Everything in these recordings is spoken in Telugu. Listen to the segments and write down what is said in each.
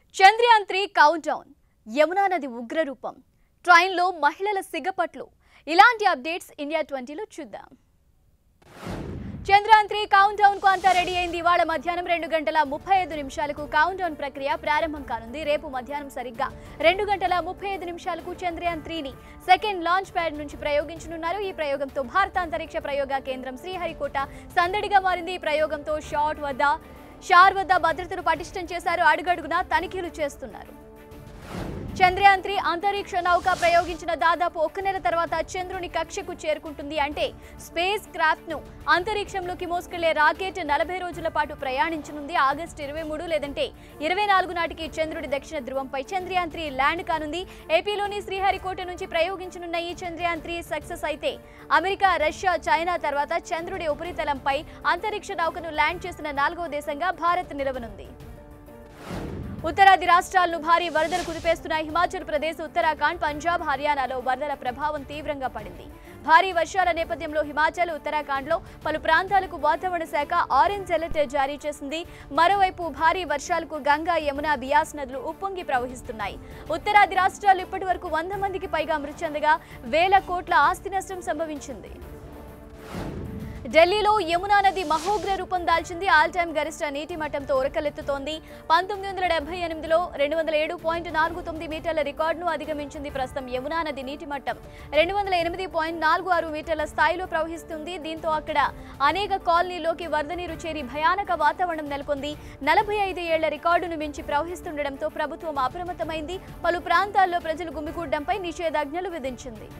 Chandrayaan three countdown Yamuna నది ఉగ్రరూపం ట్రైన్లో మహిళల సిగపట్లు ఇలాంటి అప్డేట్స్ ఇండియా ట్వంటీలో చూద్దాం చంద్రయాన్ త్రీ కౌంట్ డౌన్ కు అంతా రెడీ అయింది ఇవాళ మధ్యాహ్నం రెండు గంటల ముప్పై ఐదు నిమిషాలకు కౌంట్ డౌన్ ప్రక్రియ ప్రారంభం కానుంది రేపు మధ్యాహ్నం సరిగ్గా రెండు గంటల ముప్పై ఐదు నిమిషాలకు చంద్రయాన్ త్రీని సెకండ్ లాంచ్ ప్యాడ్ నుంచి ప్రయోగించనున్నారు ఈ ప్రయోగంతో భారత అంతరిక్ష ప్రయోగ కేంద్రం శ్రీహరికోట సందడిగా మారింది ఈ ప్రయోగంతో షాట్ వద్ద షార్ వద్ద భద్రతను పటిష్టం చేశారు అడుగడుగునా తనిఖీలు చేస్తున్నారు చంద్రయాన్ త్రీ అంతరిక్ష నౌక ప్రయోగించిన దాదాపు ఒక్క నెల తర్వాత చంద్రుని కక్షకు చేరుకుంటుంది అంటే స్పేస్ క్రాఫ్ట్ ను అంతరిక్షంలోకి మోసుకెళ్లే రాకెట్ నలభై రోజుల పాటు ప్రయాణించనుంది ఆగస్టు ఇరవై మూడు లేదంటే ఇరవై నాలుగు నాటికి చంద్రుడి దక్షిణ ధ్రువంపై చంద్రయాన్ త్రీ ల్యాండ్ కానుంది ఏపీలోని శ్రీహరికోట నుంచి ప్రయోగించనున్న ఈ చంద్రయాన్ త్రీ సక్సెస్ అయితే అమెరికా రష్యా చైనా తర్వాత చంద్రుడి ఉపరితలంపై అంతరిక్ష నౌకను ల్యాండ్ చేసిన నాలుగవ దేశంగా భారత్ నిలవనుంది ఉత్తరాది రాష్ట్రాలను భారీ వరదలు కుదిపేస్తున్నాయి హిమాచల్ ప్రదేశ్ ఉత్తరాఖండ్ పంజాబ్ హర్యానాలో వరదల ప్రభావం తీవ్రంగా పడింది భారీ వర్షాల నేపథ్యంలో హిమాచల్ ఉత్తరాఖండ్లో పలు ప్రాంతాలకు వాతావరణ శాఖ ఆరెంజ్ అలర్ట్ జారీ చేసింది మరోవైపు భారీ వర్షాలకు గంగా యమున బియాస్ నదులు ఉప్పొంగి ప్రవహిస్తున్నాయి ఉత్తరాది రాష్ట్రాలు ఇప్పటి వరకు వంద మందికి పైగా మృతి చెందగా వేల కోట్ల ఆస్తి నష్టం సంభవించింది ఢిల్లీలో యమునా నది మహోగ్ర రూపం దాల్చింది ఆల్ టైమ్ గరిష్ట నీటి మట్టంతో ఉరకలెత్తుతోంది పంతొమ్మిది వందల డెబ్బై ఎనిమిదిలో రెండు వందల ఏడు పాయింట్ నాలుగు తొమ్మిది మీటర్ల రికార్డును అధిగమించింది ప్రస్తుతం యమునా నది నీటి మట్టం రెండు వందల ఎనిమిది పాయింట్ నాలుగు ఆరు మీటర్ల స్థాయిలో ప్రవహిస్తుంది దీంతో అక్కడ అనేక కాలనీలోకి వరద నీరు చేరి భయానక వాతావరణం నెలకొంది నలభై ఐదు ఏళ్ల రికార్డును మించి ప్రవహిస్తుండటంతో ప్రభుత్వం అప్రమత్తమైంది పలు ప్రాంతాల్లో ప్రజలు గుమికూడడంపై నిషేధాజ్ఞలు విధించింది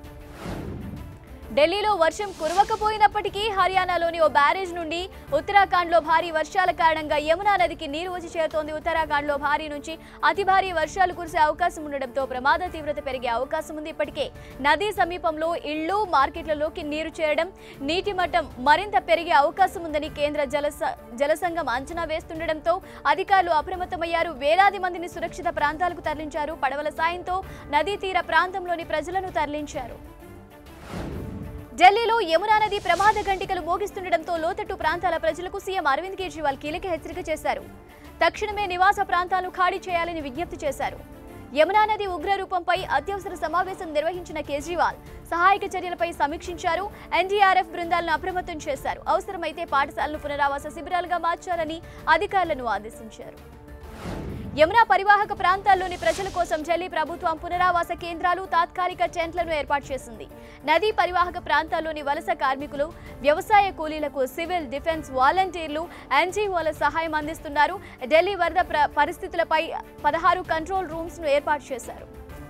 ఢిల్లీలో వర్షం కురవకపోయినప్పటికీ హర్యానాలోని ఓ బ్యారేజ్ నుండి ఉత్తరాఖండ్లో భారీ వర్షాల కారణంగా యమునా నదికి నీరు వచ్చి చేరుతోంది ఉత్తరాఖండ్లో భారీ నుంచి అతి భారీ వర్షాలు కురిసే అవకాశం ఉండడంతో ప్రమాద తీవ్రత పెరిగే అవకాశం ఉంది ఇప్పటికే నదీ సమీపంలో ఇళ్లు మార్కెట్లలోకి నీరు చేరడం నీటి మట్టం మరింత పెరిగే అవకాశం ఉందని కేంద్ర జల జలసంఘం అంచనా వేస్తుండటంతో అధికారులు అప్రమత్తమయ్యారు వేలాది మందిని సురక్షిత ప్రాంతాలకు తరలించారు పడవల సాయంతో నదీ తీర ప్రాంతంలోని ప్రజలను తరలించారు ఢిల్లీలో యమునా నది ప్రమాద గంటికలు మోగిస్తుండటంతో లోతట్టు ప్రాంతాల ప్రజలకు సీఎం అరవింద్ కేజ్రీవాల్ కీలక హెచ్చరిక చేశారు తక్షణమే నివాస ప్రాంతాలను ఖాళీ చేయాలని విజ్ఞప్తి చేశారు యమునా నది ఉగ్రరూపంపై అత్యవసర సమావేశం నిర్వహించిన కేజ్రీవాల్ సహాయక చర్యలపై సమీక్షించారు ఎన్డీఆర్ఎఫ్ బృందాలను అప్రమత్తం చేశారు అవసరమైతే పాఠశాలను పునరావాస శిబిరాలుగా మార్చాలని అధికారులను ఆదేశించారు యమునా పరివాహక ప్రాంతాల్లోని ప్రజల కోసం ఢిల్లీ ప్రభుత్వం పునరావాస కేంద్రాలు తాత్కాలిక టెంట్లను ఏర్పాటు చేసింది నదీ పరివాహక ప్రాంతాల్లోని వలస కార్మికులు వ్యవసాయ కూలీలకు సివిల్ డిఫెన్స్ వాలంటీర్లు ఎన్జీఓల సహాయం అందిస్తున్నారు ఢిల్లీ వరద ప్ర- పరిస్థితులపై పదహారు కంట్రోల్ రూమ్స్ ను ఏర్పాటు చేశారు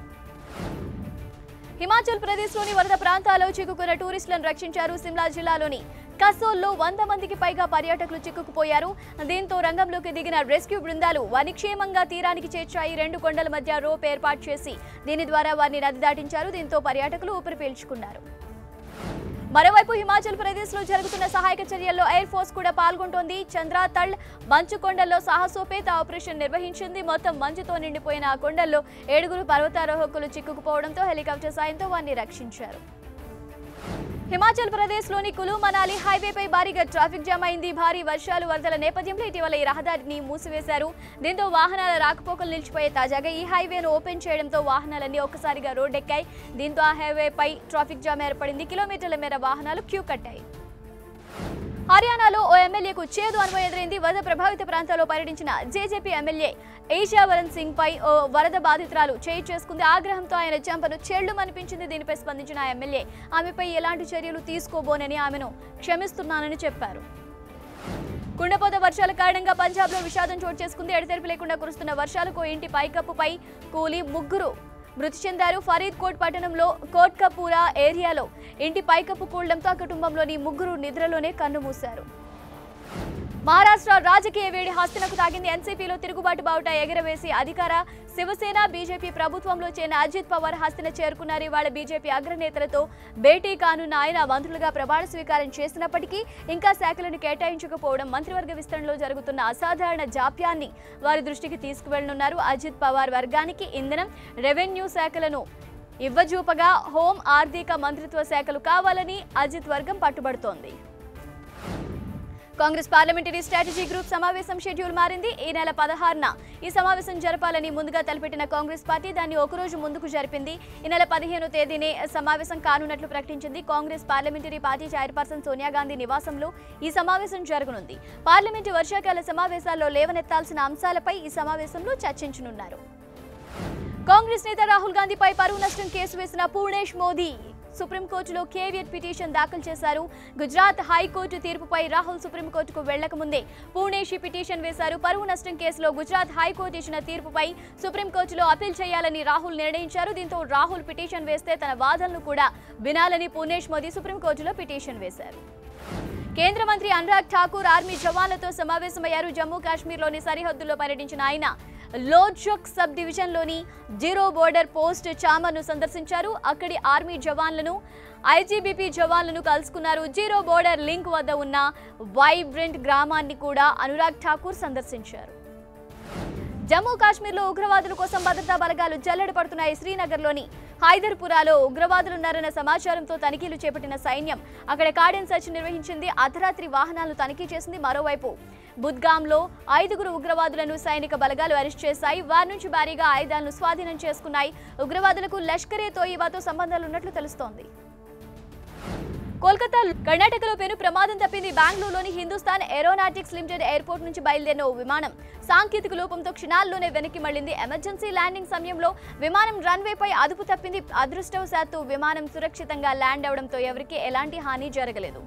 హిమాచల్ ప్రదేశ్లోని వరద ప్రాంతాల్లో చిక్కుకున్న టూరిస్టులను రక్షించారు సిమ్లా జిల్లాలోని కసోల్లో వంద మందికి పైగా పర్యాటకులు చిక్కుకుపోయారు దీంతో రంగంలోకి దిగిన రెస్క్యూ బృందాలు వారిని క్షేమంగా తీరానికి చేర్చాయి రెండు కొండల మధ్య రోప్ ఏర్పాటు చేసి దీని ద్వారా వారిని నది దాటించారు దీంతో పర్యాటకులు ఊపిరి పీల్చుకున్నారు మరోవైపు హిమాచల్ ప్రదేశ్ లో జరుగుతున్న సహాయక చర్యల్లో ఎయిర్ ఫోర్స్ కూడా పాల్గొంటోంది చంద్రాతళ్ మంచు కొండల్లో సాహసోపేత ఆపరేషన్ నిర్వహించింది మొత్తం మంచుతో నిండిపోయిన ఆ కొండల్లో ఏడుగురు పర్వతారోహకులు చిక్కుకుపోవడంతో హెలికాప్టర్ సాయంతో వారిని రక్షించారు హిమాచల్ ప్రదేశ్ లోని కులు మనాలి హైవేపై భారీగా ట్రాఫిక్ జామ్ అయింది భారీ వర్షాలు వరదల నేపథ్యంలో ఇటీవల ఈ రహదారిని మూసివేశారు దీంతో వాహనాల రాకపోకలు నిలిచిపోయే తాజాగా ఈ హైవేను ఓపెన్ చేయడంతో వాహనాలన్నీ ఒక్కసారిగా రోడ్డెక్కాయి దీంతో ఆ హైవేపై ట్రాఫిక్ జామ్ ఏర్పడింది కిలోమీటర్ల మేర వాహనాలు క్యూ కట్టాయి హర్యానాలో ఓ ఎమ్మెల్యేకు చేదు అనుభవం ఎదురైంది వరద ప్రభావిత ప్రాంతాల్లో పర్యటించిన జేజేపీ ఎమ్మెల్యే ఏషావరన్ సింగ్ పై ఓ వరద బాధితురాలు చేయి చేసుకుంది ఆగ్రహంతో ఆయన చెంపను చెళ్లు అనిపించింది దీనిపై స్పందించిన ఆ ఎమ్మెల్యే ఆమెపై ఎలాంటి చర్యలు తీసుకోబోనని ఆమెను క్షమిస్తున్నానని చెప్పారు కుండపోత వర్షాల కారణంగా పంజాబ్లో విషాదం చోటు చేసుకుంది ఎడతెరిపి లేకుండా కురుస్తున్న వర్షాలకు ఓ ఇంటి పైకప్పుపై కూలి ముగ్గురు మృతి చెందారు ఫరీద్ కోట్ పట్టణంలో కోట్కపూరా ఏరియాలో ఇంటి పైకప్పు కూలడంతో ఆ కుటుంబంలోని ముగ్గురు నిద్రలోనే కన్నుమూశారు మహారాష్ట్ర రాజకీయ వేడి హస్తినకు తాగింది ఎన్సీపీలో తిరుగుబాటు బావుట ఎగరవేసి అధికార శివసేన బీజేపీ ప్రభుత్వంలో చేరిన అజిత్ పవార్ హస్తిన చేరుకున్నారు ఇవాళ బీజేపీ అగ్రనేతలతో భేటీ కానున్న ఆయన మంత్రులుగా ప్రమాణ స్వీకారం చేసినప్పటికీ ఇంకా శాఖలను కేటాయించకపోవడం మంత్రివర్గ విస్తరణలో జరుగుతున్న అసాధారణ జాప్యాన్ని వారి దృష్టికి తీసుకువెళ్లనున్నారు అజిత్ పవార్ వర్గానికి ఇంధనం రెవెన్యూ శాఖలను ఇవ్వజూపగా హోం ఆర్థిక మంత్రిత్వ శాఖలు కావాలని అజిత్ వర్గం పట్టుబడుతోంది కాంగ్రెస్ పార్లమెంటరీ స్ట్రాటజీ గ్రూప్ సమావేశం షెడ్యూల్ మారింది ఈ నెల పదహారున ఈ సమావేశం జరపాలని ముందుగా తలపెట్టిన కాంగ్రెస్ పార్టీ దాన్ని ఒకరోజు ముందుకు జరిపింది ఈ నెల పదిహేను తేదీనే సమావేశం కానున్నట్లు ప్రకటించింది Congress parliamentary party chairperson Sonia Gandhi నివాసంలో ఈ సమావేశం జరగనుంది పార్లమెంటు వర్షాకాల సమావేశాల్లో లేవనెత్తాల్సిన అంశాలపై ఈ సమావేశంలో చర్చించనున్నారు కాంగ్రెస్ నేత రాహుల్ గాంధీపై పరువు నష్టం కేసు వేసిన పూర్ణేష్ మోదీ సుప్రీంకోర్టులో కేవియట్ పిటిషన్ దాఖలు చేశారు గుజరాత్ హైకోర్టు తీర్పుపై రాహుల్ సుప్రీంకోర్టుకు వెళ్లకముందే పూణేష్ ఈ పిటిషన్ వేశారు పరువు నష్టం కేసులో గుజరాత్ హైకోర్టు ఇచ్చిన తీర్పుపై సుప్రీంకోర్టులో అప్పీల్ చేయాలని రాహుల్ నిర్ణయించారు దీంతో రాహుల్ పిటిషన్ వేస్తే తన వాదనలు కూడా వినాలని పూణేష్ మోదీ సుప్రీంకోర్టులో పిటిషన్ వేశారు కేంద్ర మంత్రి అనురాగ్ ఠాకూర్ ఆర్మీ జవాన్లతో సమావేశమయ్యారు జమ్మూ కాశ్మీర్లోని సరిహద్దుల్లో పర్యటించిన ఆయన లోజ్జక్ సబ్ డివిజన్లోని జీరో బోర్డర్ పోస్ట్ చామర్ను సందర్శించారు అక్కడి ఆర్మీ జవాన్లను ఐజీబీపీ జవాన్లను కలుసుకున్నారు జీరో బోర్డర్ లింక్ వద్ద ఉన్న వైబ్రెంట్ గ్రామాన్ని కూడా అనురాగ్ ఠాకూర్ సందర్శించారు జమ్మూ కాశ్మీర్లో ఉగ్రవాదుల కోసం భద్రతా బలగాలు జల్లెడ పడుతున్నాయి శ్రీనగర్లోని హైదర్పురాలో ఉగ్రవాదులున్నారన్న సమాచారంతో తనిఖీలు చేపట్టిన సైన్యం అక్కడ కార్డెన్ సర్చ్ నిర్వహించింది అర్ధరాత్రి వాహనాలను తనిఖీ చేసింది మరోవైపు బుద్గాంలో ఐదుగురు ఉగ్రవాదులను సైనిక బలగాలు అరెస్ట్ చేశాయి వారి నుంచి భారీగా ఆయుధాలను స్వాధీనం చేసుకున్నాయి ఉగ్రవాదులకు లష్కరే తోయిబాతో సంబంధాలున్నట్లు తెలుస్తోంది కోల్కతా కర్ణాటకలో పెను ప్రమాదం తప్పింది బెంగళూరులోని హిందుస్థాన్ ఏరోనాటిక్స్ లిమిటెడ్ ఎయిర్పోర్ట్ నుంచి బయలుదేరిన ఓ విమానం సాంకేతిక లోపంతో క్షణాల్లోనే వెనక్కి మళ్లింది ఎమర్జెన్సీ ల్యాండింగ్ సమయంలో విమానం రన్వేపై అదుపు తప్పింది అదృష్టవశాత్తు విమానం సురక్షితంగా ల్యాండ్ అవడంతో ఎవరికీ ఎలాంటి హాని జరగలేదు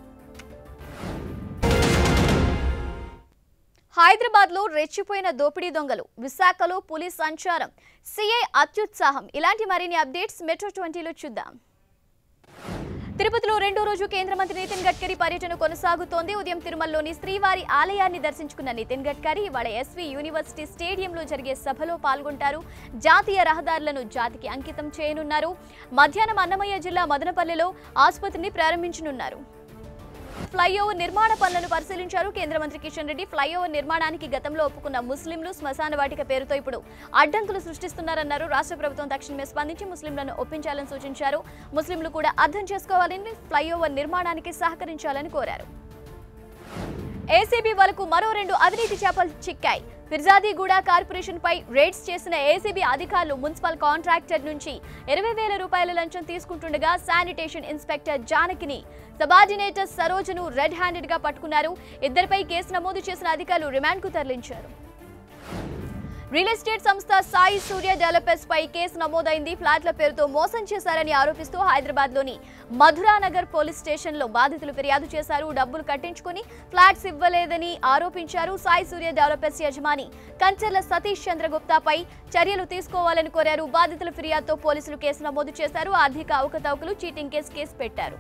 హైదరాబాద్ లో రెచ్చిపోయిన దోపిడీ దొంగలు విశాఖలో పులి సంచారం సిఐ అత్యుత్సాహం ఇలాంటి మరిన్ని అప్డేట్స్ మెట్రో ట్వంటీలో చూద్దాం తిరుపతిలో రెండో రోజు కేంద్ర మంత్రి నితిన్ గడ్కరీ పర్యటన కొనసాగుతోంది ఉదయం తిరుమలలోని శ్రీవారి ఆలయాన్ని దర్శించుకున్న నితిన్ గడ్కరీ ఇవాళ ఎస్వి యూనివర్సిటీ స్టేడియంలో జరిగే సభలో పాల్గొంటారు జాతీయ రహదారులను జాతికి అంకితం చేయనున్నారు మధ్యాహ్నం అన్నమయ్య జిల్లా మదనపల్లెలో ఆసుపత్రిని ప్రారంభించనున్నారు ఫ్లైఓవర్ నిర్మాణ పనులను పరిశీలించారు కేంద్ర మంత్రి కిషన్ రెడ్డి ఫ్లైఓవర్ నిర్మాణానికి గతంలో ఒప్పుకున్న ముస్లింలు శ్మశాన వాటిక పేరుతో ఇప్పుడు అడ్డంకులు సృష్టిస్తున్నారన్నారు రాష్ట్ర ప్రభుత్వం తక్షణమే స్పందించి ముస్లింలను ఒప్పించాలని సూచించారు ముస్లింలు కూడా అర్థం చేసుకోవాలని ఫ్లైఓవర్ నిర్మాణానికి సహకరించాలని కోరారు ఏసీబీ వరకు మరో రెండు అవినీతి చేపలు చిక్కాయి ఫిర్జాదీగూడ కార్పొరేషన్ పై రేడ్స్ చేసిన ఏసీబీ అధికారులు మున్సిపల్ కాంట్రాక్టర్ నుంచి ఇరవై వేల రూపాయల లంచం తీసుకుంటుండగా శానిటేషన్ ఇన్స్పెక్టర్ జానకిని సబార్డినేటర్ సరోజను రెడ్ హ్యాండెడ్ గా పట్టుకున్నారు ఇద్దరిపై కేసు నమోదు చేసిన అధికారులు రిమాండ్ కు తరలించారు రియల్ ఎస్టేట్ సంస్థ సాయి సూర్య డెవలపర్స్ పై కేసు నమోదైంది ఫ్లాట్ల పేరుతో మోసం చేశారని ఆరోపిస్తూ హైదరాబాద్ లోని మధురానగర్ పోలీస్ స్టేషన్ లో బాధితులు ఫిర్యాదు చేశారు డబ్బులు కట్టించుకుని ఫ్లాట్స్ ఇవ్వలేదని ఆరోపించారు సాయి సూర్య డెవలపర్స్ యజమాని కంచర్ల సతీష్ చంద్రగుప్తాపై చర్యలు తీసుకోవాలని కోరారు బాధితుల ఫిర్యాదుతో పోలీసులు కేసు నమోదు చేశారు ఆర్థిక అవకతవకలు చీటింగ్ కేసు కేసు పెట్టారు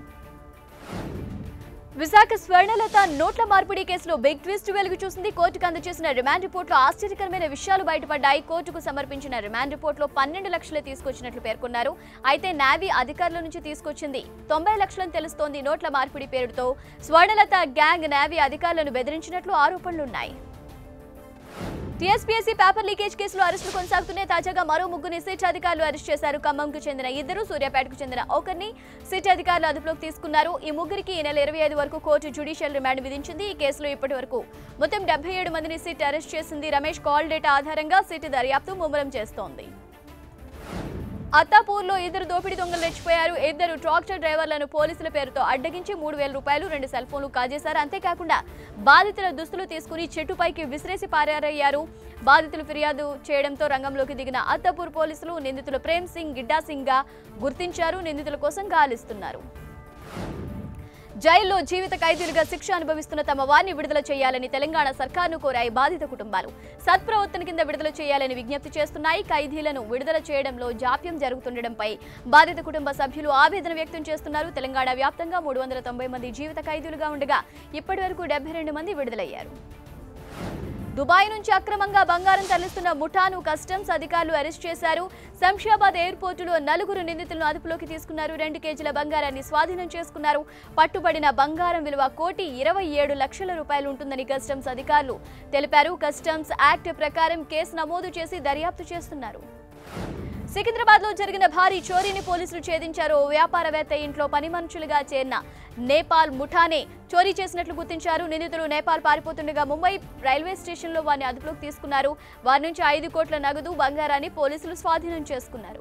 విశాఖ స్వర్ణలత నోట్ల మార్పిడి కేసులో బిగ్ ట్విస్ట్ వెలుగు చూసింది కోర్టుకు అందజేసిన రిమాండ్ రిపోర్ట్లో ఆశ్చర్యకరమైన విషయాలు బయటపడ్డాయి కోర్టుకు సమర్పించిన రిమాండ్ రిపోర్ట్లో పన్నెండు లక్షలే తీసుకొచ్చినట్లు పేర్కొన్నారు అయితే నావీ అధికారుల నుంచి తీసుకొచ్చింది తొంభై లక్షలని తెలుస్తోంది నోట్ల మార్పిడి పేరుతో స్వర్ణలత గ్యాంగ్ నావీ అధికారులను బెదిరించినట్లు ఆరోపణలున్నాయి టీఎస్పీఎస్సీ పేపర్ లీకేజ్ కేసులో అరెస్టులు కొనసాగుతున్నాయి తాజాగా మరో ముగ్గురిని సిట్ అధికారులు అరెస్ట్ చేశారు ఖమ్మంకు చెందిన ఇద్దరు సూర్యాపేటకు చెందిన ఒకరిని సిట్ అధికారులు అదుపులోకి తీసుకున్నారు ఈ ముగ్గురికి ఈ నెల ఇరవై ఐదు వరకు కోర్టు జ్యుడిషియల్ రిమాండ్ విధించింది ఈ కేసులో ఇప్పటి వరకు మొత్తం డెబ్బై ఏడు మందిని సిట్ అరెస్ట్ చేసింది రమేష్ కాల్ డేటా ఆధారంగా సిట్ దర్యాప్తు ముమ్మరం చేస్తోంది అత్తాపూర్లో ఇద్దరు దోపిడీ దొంగలు రెచ్చిపోయారు ఇద్దరు ట్రాక్టర్ డ్రైవర్లను పోలీసుల పేరుతో అడ్డగించి మూడు వేల రూపాయలు రెండు సెల్ ఫోన్లు కాజేశారు అంతేకాకుండా బాధితుల దుస్తులు తీసుకుని చెట్టుపైకి విసిరేసి పారారయ్యారు బాధితులు ఫిర్యాదు చేయడంతో రంగంలోకి దిగిన అత్తాపూర్ పోలీసులు నిందితులు ప్రేమ్ సింగ్ గిడ్డా సింగ్ గా గుర్తించారు నిందితుల కోసం గాలిస్తున్నారు జైల్లో జీవిత ఖైదీలుగా శిక్ష అనుభవిస్తున్న తమ వారిని విడుదల చేయాలని తెలంగాణ సర్కార్ను కోరాయి బాధిత కుటుంబాలు సత్ప్రవర్తన కింద విడుదల చేయాలని విజ్ఞప్తి చేస్తున్నాయి ఖైదీలను విడుదల చేయడంలో జాప్యం జరుగుతుండటంపై బాధిత కుటుంబ సభ్యులు ఆవేదన వ్యక్తం చేస్తున్నారు తెలంగాణ వ్యాప్తంగా మూడు వందల తొంభై మంది జీవిత ఖైదీలుగా ఉండగా ఇప్పటి వరకు డెబ్బై రెండు మంది విడుదలయ్యారు దుబాయ్ నుంచి అక్రమంగా బంగారం తరలిస్తున్న ముఠాను కస్టమ్స్ అధికారులు అరెస్ట్ చేశారు శంషాబాద్ ఎయిర్పోర్టులో నలుగురు నిందితులను అదుపులోకి తీసుకున్నారు రెండు కేజీల బంగారాన్ని స్వాధీనం చేసుకున్నారు పట్టుబడిన బంగారం విలువ కోటి ఇరవై ఏడు లక్షల రూపాయలు ఉంటుందని కస్టమ్స్ అధికారులు తెలిపారు కస్టమ్స్ యాక్ట్ ప్రకారం కేసు నమోదు చేసి దర్యాప్తు చేస్తున్నారు సికింద్రాబాద్ లో జరిగిన భారీ చోరీని పోలీసులు ఛేదించారు ఓ వ్యాపారవేత్త ఇంట్లో పని మనుషులుగా చేరిన నేపాల్ ముఠానే చోరీ చేసినట్లు గుర్తించారు నిందితులు నేపాల్ పారిపోతుండగా ముంబై రైల్వే స్టేషన్లో వారిని అదుపులోకి తీసుకున్నారు వారి నుంచి ఐదు కోట్ల నగదు బంగారాన్ని పోలీసులు స్వాధీనం చేసుకున్నారు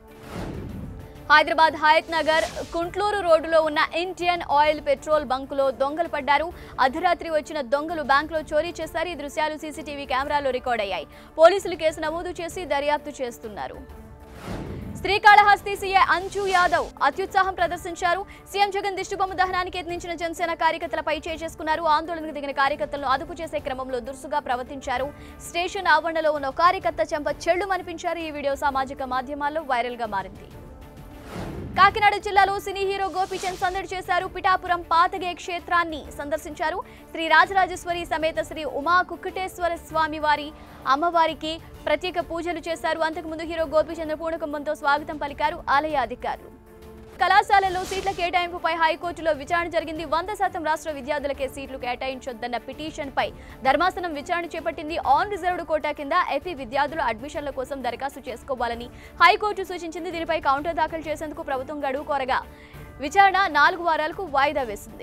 హైదరాబాద్ హయత్ నగర్ కుంట్లూరు రోడ్డులో ఉన్న ఇండియన్ ఆయిల్ పెట్రోల్ బంకులో దొంగలు పడ్డారు అర్ధరాత్రి వచ్చిన దొంగలు బ్యాంకులో చోరీ చేశారు ఈ దృశ్యాలు సీసీటీవీ కెమెరాలో రికార్డ్ అయ్యాయి పోలీసులు కేసు నమోదు చేసి దర్యాప్తు చేస్తున్నారు శ్రీకాళహస్తి సీఐ అంజు యాదవ్ అత్యుత్సాహం ప్రదర్శించారు సీఎం జగన్ దిష్టిబొమ్మ దహనానికి యత్నించిన జనసేన కార్యకర్తలపై చేసుకున్నారు ఆందోళనకు దిగిన కార్యకర్తలను అదుపు చేసే క్రమంలో దురుసుగా ప్రవర్తించారు స్టేషన్ ఆవరణలో ఉన్న ఓ కార్యకర్త చెంప చెళ్లు అనిపించారు ఈ వీడియో సామాజిక మాధ్యమాల్లో వైరల్ గా మారింది కాకినాడ జిల్లాలో సినీ హీరో గోపీచంద్ సందడి చేశారు పిఠాపురం పాతగే క్షేత్రాన్ని సందర్శించారు శ్రీ రాజరాజేశ్వరి సమేత శ్రీ ఉమా కుక్కటేశ్వర స్వామి వారి అమ్మవారికి ప్రత్యేక పూజలు చేశారు అంతకుముందు హీరో గోపీచంద్ర పూర్ణకుంభంతో స్వాగతం పలికారు ఆలయ అధికారులు కళాశాలలో సీట్ల కేటాయింపుపై హైకోర్టులో విచారణ జరిగింది వంద శాతం రాష్ట్ర విద్యార్థులకే సీట్లు కేటాయించొద్దన్న పిటిషన్పై ధర్మాసనం విచారణ చేపట్టింది ఆన్ రిజర్వ్డ్ కోటా కింద ఏపీ విద్యార్థులు అడ్మిషన్ల కోసం దరఖాస్తు చేసుకోవాలని హైకోర్టు సూచించింది దీనిపై కౌంటర్ దాఖలు చేసేందుకు ప్రభుత్వం గడువు కోరగా విచారణ నాలుగు వారాలకు వాయిదా వేసింది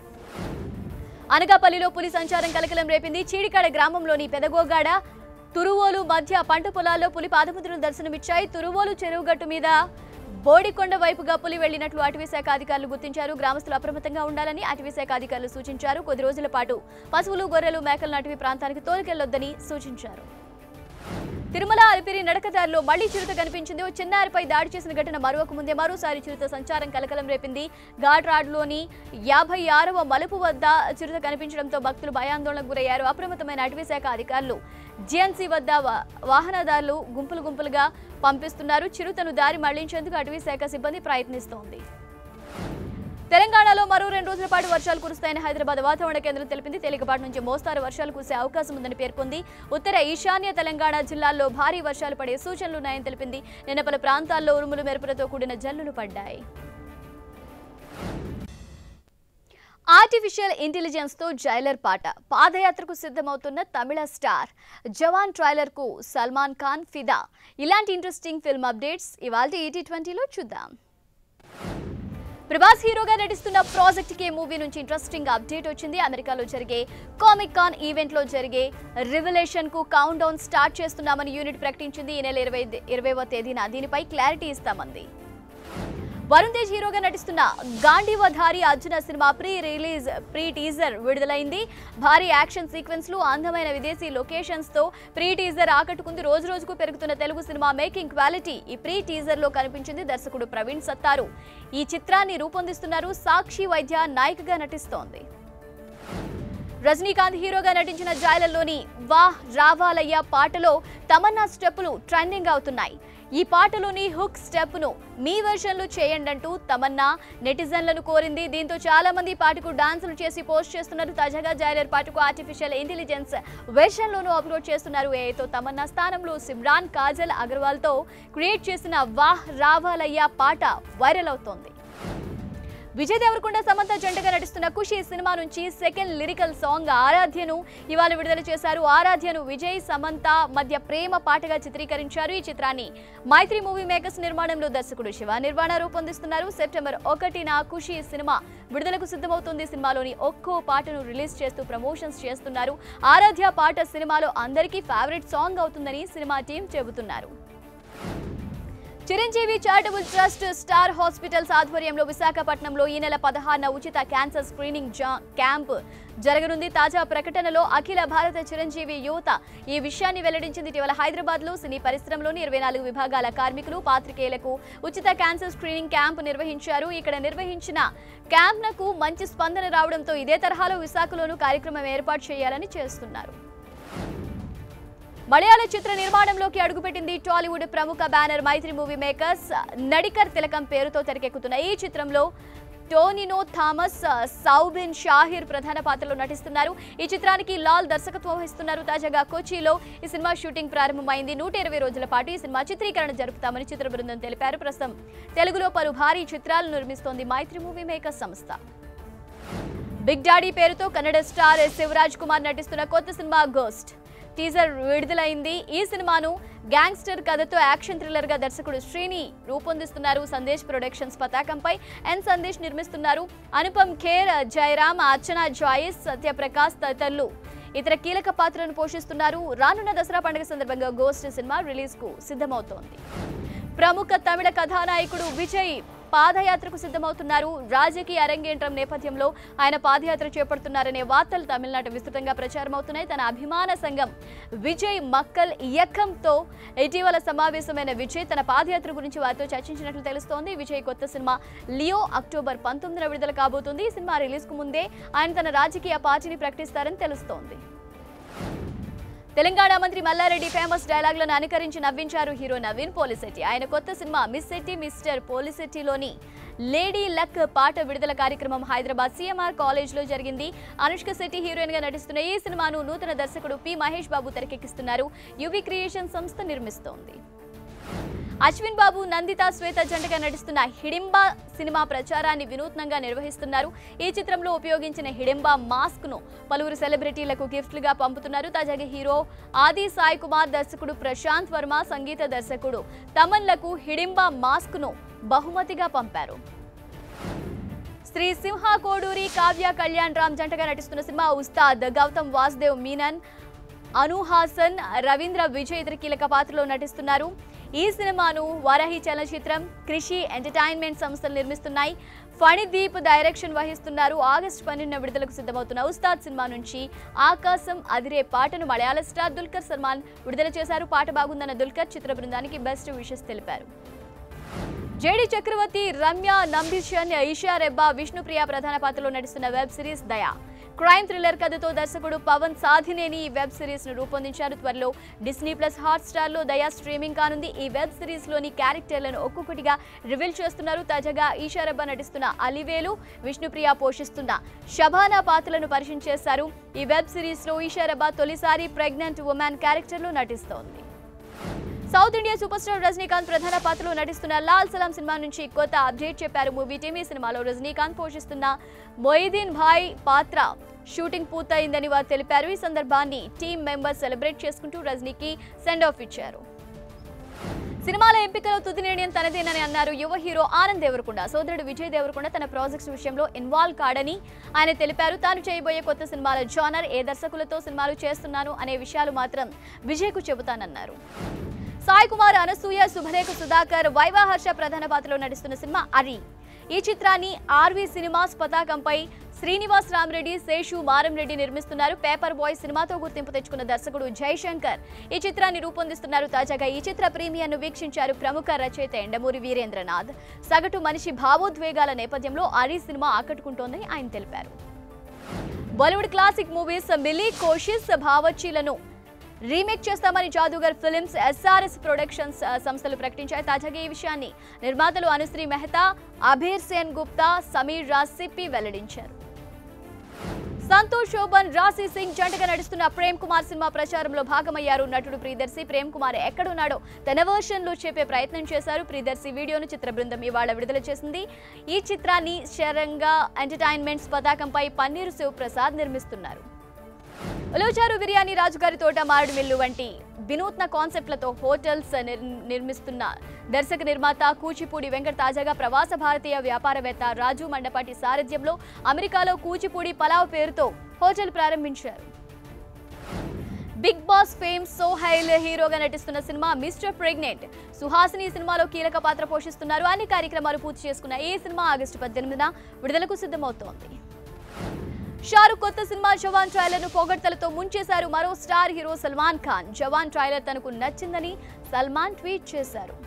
అనకాపల్లిలో పులి సంచారం కలకలం రేపింది చీడికాడ గ్రామంలోని పెదగోగాడ తురువోలు మధ్య పంట పొలాల్లో పులి పాదముద్రలు దర్శనమిచ్చాయి తురువోలు చెరువు గట్టు మీద బోడికొండ వైపుగా పులి వెళ్లినట్లు అటవీశాఖ అధికారులు గుర్తించారు గ్రామస్తులు అప్రమత్తంగా ఉండాలని అటవీశాఖ అధికారులు సూచించారు కొద్ది రోజుల పాటు పశువులు గొర్రెలు మేకలను అటవీ ప్రాంతానికి తోలుకెళ్లొద్దని సూచించారు తిరుమల అలిపిరి నడకదారిలో మళ్లీ చిరుత కనిపించింది ఓ చిన్నారిపై దాడి చేసిన ఘటన మరొక ముందే మరోసారి చిరుత సంచారం కలకలం రేపింది ఘాట్ రాడ్లోని యాభై ఆరవ మలుపు వద్ద చిరుత కనిపించడంతో భక్తులు భయాందోళనకు గురయ్యారు అప్రమత్తమైన అటవీ శాఖ అధికారులు జిఎన్సీ వద్ద వా- వాహనదారులు గుంపులు గుంపులుగా పంపిస్తున్నారు చిరుతను దారి మళ్లించేందుకు అటవీ శాఖ సిబ్బంది ప్రయత్నిస్తోంది తెలంగాణలో మరో రెండు రోజుల పాటు వర్షాలు కురుస్తాయని హైదరాబాద్ వాతావరణ కేంద్రం తెలిపింది తేలికపాటి నుంచి మోస్తారు వర్షాలు కురిసే అవకాశం ఉందని పేర్కొంది ఉత్తర ఈశాన్య తెలంగాణ జిల్లాల్లో భారీ వర్షాలు పడే సూచనలున్నాయని తెలిపింది నిన్న పలు ప్రాంతాల్లో ఉరుములు మెరుపులతో కూడిన జల్లులు పడ్డాయి ఆర్టిఫిషియల్ ఇంటెలిజెన్స్ తో జైలర్ పాట పాదయాత్రకు సిద్ధమవుతున్న తమిళ స్టార్ జవాన్ ట్రైలర్ కు సల్మాన్ ఖాన్ ఫిదా ఇలాంటి ఇంట్రెస్టింగ్ ఫిల్మ్ అప్డేట్స్ ఇవాళ ఈటీ ట్వంటీలో చూద్దాం ప్రభాస్ హీరోగా నటిస్తున్న ప్రాజెక్ట్ కే మూవీ నుంచి ఇంట్రెస్టింగ్ అప్డేట్ వచ్చింది అమెరికాలో జరిగే కామిక్ కాన్ ఈవెంట్ లో జరిగే రివలేషన్ కు కౌంట్ డౌన్ స్టార్ట్ చేస్తున్నామని యూనిట్ ప్రకటించింది ఈ నెల ఇరవై ఇరవైవ తేదీన దీనిపై క్లారిటీ ఇస్తామంది వరుణ్ తేజ్ హీరోగా నటిస్తున్న గాంధీవధారి అర్జున సినిమా ప్రీ రిలీజ్ ప్రీ టీజర్ విడుదలైంది భారీ యాక్షన్ సీక్వెన్స్లు అందమైన విదేశీ లొకేషన్స్ తో ప్రీ టీజర్ ఆకట్టుకుంది రోజు రోజుకు పెరుగుతున్న తెలుగు సినిమా మేకింగ్ క్వాలిటీ ఈ ప్రీ టీజర్ లో కనిపించింది దర్శకుడు ప్రవీణ్ సత్తారు ఈ చిత్రాన్ని రూపొందిస్తున్నారు సాక్షి వైద్య నాయికగా నటిస్తోంది రజనీకాంత్ హీరోగా నటించిన జాయలలోని వాహ్ రావాలయ్య పాటలో తమన్నా స్టెప్పులు ట్రెండింగ్ అవుతున్నాయి ఈ పాటలోని హుక్ స్టెప్ ను మీ వెర్షన్లు చేయండి అంటూ తమన్నా నెటిజన్లను కోరింది దీంతో చాలా మంది ఈ పాటకు డాన్సులు చేసి పోస్ట్ చేస్తున్నారు తాజాగా జాయిలర్ పాటకు ఆర్టిఫిషియల్ ఇంటెలిజెన్స్ వెర్షన్ లోను అప్లోడ్ చేస్తున్నారు ఏతో తమన్నా స్థానంలో సిమ్రాన్ కాజల్ అగర్వాల్ తో క్రియేట్ చేసిన వాహ్ రావాలయ్య పాట వైరల్ అవుతోంది విజయ్ దేవరకొండ సమంత జంటగా నటిస్తున్న ఖుషి సినిమా నుంచి సెకండ్ లిరికల్ సాంగ్ ఆరాధ్యను ఇవాళ విడుదల చేశారు ఆరాధ్యను విజయ్ సమంత మధ్య ప్రేమ పాటగా చిత్రీకరించారు ఈ చిత్రాన్ని మైత్రి మూవీ మేకర్స్ నిర్మాణంలో దర్శకుడు శివ నిర్మాణ రూపొందిస్తున్నారు సెప్టెంబర్ ఒకటిన ఖుషి సినిమా విడుదలకు సిద్ధమవుతుంది సినిమాలోని ఒక్కో పాటను రిలీజ్ చేస్తూ ప్రమోషన్స్ చేస్తున్నారు ఆరాధ్య పాట సినిమాలో అందరికీ ఫేవరెట్ సాంగ్ అవుతుందని సినిమా టీం చెబుతున్నారు Chiranjeevi charitable trust star hospitals ఆధ్వర్యంలో విశాఖపట్నంలో ఈ నెల పదహారున ఉచిత క్యాన్సర్ స్క్రీనింగ్ జా- క్యాంప్ జరగనుంది తాజా ప్రకటనలో అఖిల భారత చిరంజీవి యువత ఈ విషయాన్ని వెల్లడించింది ఇటీవల హైదరాబాద్ లో సినీ పరిశ్రమలోని ఇరవై నాలుగు విభాగాల కార్మికులు పాత్రికేయులకు ఉచిత క్యాన్సర్ స్క్రీనింగ్ క్యాంప్ నిర్వహించారు ఇక్కడ నిర్వహించిన క్యాంప్నకు మంచి స్పందన రావడంతో ఇదే తరహాలో విశాఖలోనూ కార్యక్రమం ఏర్పాటు చేయాలని చేస్తున్నారు మలయాళ చిత్ర నిర్మాణంలోకి అడుగుపెట్టింది టాలీవుడ్ ప్రముఖ banner Mythri movie makers Nadikar Thilakam పేరుతో తెరకెక్కుతున్న ఈ చిత్రంలో టోనినో థామస్ సౌబిన్ షాహిర్ ప్రధాన పాత్రలో నటిస్తున్నారు ఈ చిత్రానికి లాల్ దర్శకత్వం వహిస్తున్నారు తాజాగా కొచ్చిలో ఈ సినిమా షూటింగ్ ప్రారంభమైంది నూట ఇరవై రోజుల పాటు ఈ సినిమా చిత్రీకరణ జరుపుతామని చిత్ర బృందం తెలిపారు ప్రస్తుతం తెలుగులో పలు భారీ చిత్రాలు నిర్మిస్తోంది మైత్రి మూవీ మేకర్స్ సంస్థ బిగ్ డాడీ పేరుతో కన్నడ స్టార్ శివరాజ్ కుమార్ నటిస్తున్న కొత్త సినిమా గోస్ట్ టీజర్ విడుదలైంది ఈ సినిమాను గ్యాంగ్స్టర్ కథతో యాక్షన్ థ్రిల్లర్ గా దర్శకుడు శ్రీని రూపొందిస్తున్నారు సందేశ్ ప్రొడక్షన్స్ పతాకంపై ఎన్ సందేశ్ నిర్మిస్తున్నారు అనుపమ్ ఖేర్ జయరామ్ అర్చన జాయిస్ సత్యప్రకాశ్ తదితరులు ఇతర కీలక పాత్రలను పోషిస్తున్నారు రానున్న దసరా పండుగ సందర్భంగా గోస్ట్ సినిమా రిలీజ్ కు సిద్ధమవుతోంది ప్రముఖ తమిళ కథానాయకుడు విజయ్ పాదయాత్రకు సిద్ధమవుతున్నారు రాజకీయ అరంగేట్రం నేపథ్యంలో ఆయన పాదయాత్ర చేపడుతున్నారనే వార్తలు తమిళనాడు విస్తృతంగా ప్రచారమవుతున్నాయి తన అభిమాన సంఘం విజయ్ మక్కల్ ఇయకంతో ఇటీవల సమావేశమైన విజయ్ తన పాదయాత్ర గురించి వారితో చర్చించినట్లు తెలుస్తోంది విజయ్ కొత్త సినిమా లియో అక్టోబర్ పంతొమ్మిదిన విడుదల కాబోతుంది ఈ సినిమా రిలీజ్ కు ముందే ఆయన తన రాజకీయ పార్టీని ప్రకటిస్తారని తెలుస్తోంది తెలంగాణ మంత్రి మల్లారెడ్డి ఫేమస్ డైలాగ్లను అనుకరించి నవ్వించారు హీరో నవీన్ పోలిశెట్టి ఆయన కొత్త సినిమా మిస్ శెట్టి మిస్టర్ పోలిశెట్టిలోని లేడీ లక్ పాట విడుదల కార్యక్రమం హైదరాబాద్ సిఎంఆర్ కాలేజ్ లో జరిగింది అనుష్క శెట్టి హీరోయిన్ గా నటిస్తున్న ఈ సినిమాను నూతన దర్శకుడు పి మహేష్ బాబు తెరకెక్కిస్తున్నారు యువి క్రియేషన్ సంస్థ నిర్మిస్తోంది అశ్విన్ బాబు నందిత శ్వేత జంటగా నటిస్తున్న హిడింబా సినిమా ప్రచారాన్ని వినూత్నంగా నిర్వహిస్తున్నారు ఈ చిత్రంలో ఉపయోగించిన హిడింబా మాస్క్ ను పలువురు సెలబ్రిటీలకు గిఫ్ట్లుగా పంపుతున్నారు తాజాగా హీరో ఆది సాయి కుమార్ దర్శకుడు ప్రశాంత్ వర్మ సంగీత దర్శకుడు తమన్లకు హిడింబా మాస్క్ ను బహుమతిగా పంపారు శ్రీ సింహ కోడూరి కావ్య కళ్యాణ్ రామ్ జంటగా నటిస్తున్న సినిమా ఉస్తాద్ గౌతమ్ వాసుదేవ్ మీనన్ అను హాసన్ రవీంద్ర విజయ్ ఇతర కీలక పాత్రలో నటిస్తున్నారు ఈ సినిమాను వరహి చలనచిత్రం కృషి ఎంటర్టైన్మెంట్ సంస్థలు నిర్మిస్తున్నాయి ఫణిదీప్ డైరెక్షన్ వహిస్తున్నారు ఆగస్టు పన్నెండున విడుదలకు సిద్ధమవుతున్న ఉస్తాద్ సినిమా నుంచి ఆకాశం అదిరే పాటను మలయాళ స్టార్ దుల్కర్ సల్మాన్ విడుదల చేశారు పాట బాగుందన్న దుల్కర్ చిత్ర బృందానికి బెస్ట్ విషెస్ తెలిపారు జేడి చక్రవర్తి రమ్య నంబిషన్ ఈషా రెబ్బా విష్ణుప్రియ ప్రధాన పాత్రలో నటిస్తున్న web series Dayaa crime thriller కథతో దర్శకుడు పవన్ సాధినేని ఈ వెబ్ సిరీస్ ను రూపొందించారు త్వరలో డిస్నీ ప్లస్ హాట్ స్టార్ లో దయా స్ట్రీమింగ్ కానుంది ఈ వెబ్ సిరీస్ లోని క్యారెక్టర్లను ఒక్కొక్కటిగా రివీల్ చేస్తున్నారు తాజాగా ఈషా రెబ్బా నటిస్తున్న అలివేలు విష్ణుప్రియ పోషిస్తున్న షబానా పాత్రలను పరిచయం చేశారు ఈ వెబ్ సిరీస్ లో ఈషా రెబ్బా తొలిసారి ప్రెగ్నెంట్ ఉమెన్ క్యారెక్టర్ లో నటిస్తోంది South India super star Rajinikanth ప్రధాన పాత్రలో నటిస్తున్న లాల్ సలాం సినిమా నుంచి కొత్త అప్డేట్ చెప్పారు మూవీ టీమ్ ఈ సినిమాలో రజనీకాంత్ పోషిస్తున్న మొయిదీన్ భాయ్ పాత్ర షూటింగ్ పూర్తయిందని వారు తెలిపారు ఈ సందర్భాన్ని టీమ్ మెంబర్స్ సెలబ్రేట్ చేసుకుంటూ రజనీకి సెండ్ ఆఫ్ ఇచ్చారు సినిమాల ఎంపికలో తుది నిర్ణయం తనదేనని అన్నారు యువ హీరో ఆనంద్ దేవరకొండ సోదరుడు విజయ్ దేవరకొండ తన ప్రాజెక్ట్స్ విషయంలో ఇన్వాల్వ్ కాడని ఆయన తెలిపారు తాను చేయబోయే కొత్త సినిమాల జానర్ ఏ దర్శకులతో సినిమాలు చేస్తున్నాను అనే విషయాలు మాత్రం విజయ్కు చెబుతానన్నారు సాయి కుమార్ అనసూయ శుభలేఖ సుధాకర్ వైవాహర్ష ప్రధాన పాత్రలో నటిస్తున్న సినిమా అరి ఈ చిత్రాన్ని ఆర్వి సినిమాస్ పతాకంపై శ్రీనివాస్ రామరెడ్డి శేషు మారంరెడ్డి నిర్మిస్తున్నారు పేపర్ బాయ్ సినిమాతో గుర్తింపు తెచ్చుకున్న దర్శకుడు జయశంకర్ ఈ చిత్రాన్ని రూపొందిస్తున్నారు తాజాగా ఈ చిత్ర ప్రీమియర్ను వీక్షించారు ప్రముఖ రచయిత ఎండమూరి వీరేంద్రనాథ్ సగటు మనిషి భావోద్వేగాల నేపథ్యంలో అరి సినిమా ఆకట్టుకుంటోందని ఆయన తెలిపారు Bollywood classic movies Mili Koshish భావచ్చిలను రీమేక్ చేస్తామని జాదూగర్ ఫిలిమ్స్ ఎస్ఆర్ఎస్ ప్రొడక్షన్స్ ఆ, సంస్థలు ప్రకటించాయి తాజాగా ఈ విషయాన్ని నిర్మాతలు అనుశ్రీ మెహతా అభీర్ సేన్ గుప్తా సమీర్ రాజ్ సిప్పి వెల్లడించారు సంతోష్ శోభన్ రాశి సింగ్ జంటగా నడుస్తున్న ప్రేమ్ కుమార్ సినిమా ప్రచారంలో భాగమయ్యారు నటుడు ప్రియదర్శి ప్రేమ్ కుమార్ ఎక్కడున్నాడో తన వర్షన్ లో చెప్పే ప్రయత్నం చేశారు ప్రియదర్శి వీడియోను చిత్ర బృందం ఇవాళ విడుదల చేసింది ఈ చిత్రాన్ని శరంగా ఎంటర్టైన్మెంట్స్ పతాకంపై పన్నీరు శివప్రసాద్ నిర్మిస్తున్నారు ఉలవచారు బిర్యానీ రాజుగారి తోట మామిడి మిల్లు వంటి వినూత్న కాన్సెప్ట్లతో హోటల్స్ నిర్- నిర్మిస్తున్న దర్శక నిర్మాత కూచిపూడి వెంకట తాజాగా ప్రవాస భారతీయ వ్యాపారవేత్త రాజు మండపాటి సారథ్యంలో అమెరికాలో కూచిపూడి పలావ్ పేరుతో హోటల్ ప్రారంభించారు బిగ్ బాస్ ఫేమ్ సోహైల్ హీరోగా నటిస్తున్న సినిమా మిస్టర్ ప్రెగ్నెంట్ సుహాసిని సినిమాలో కీలక పాత్ర పోషిస్తున్నారు అన్ని కార్యక్రమాలు పూర్తి చేసుకున్న ఈ సినిమా ఆగస్టు పద్దెనిమిదిన విడుదలకు సిద్ధమవుతోంది షారుఖ్ కొత్త సినిమా జవాన్ ట్రైలర్ ను పొగడ్తలతో ముంచేశారు మరో star hero Salman Khan Jawan trailer తనకు నచ్చిందని సల్మాన్ ట్వీట్ చేశారు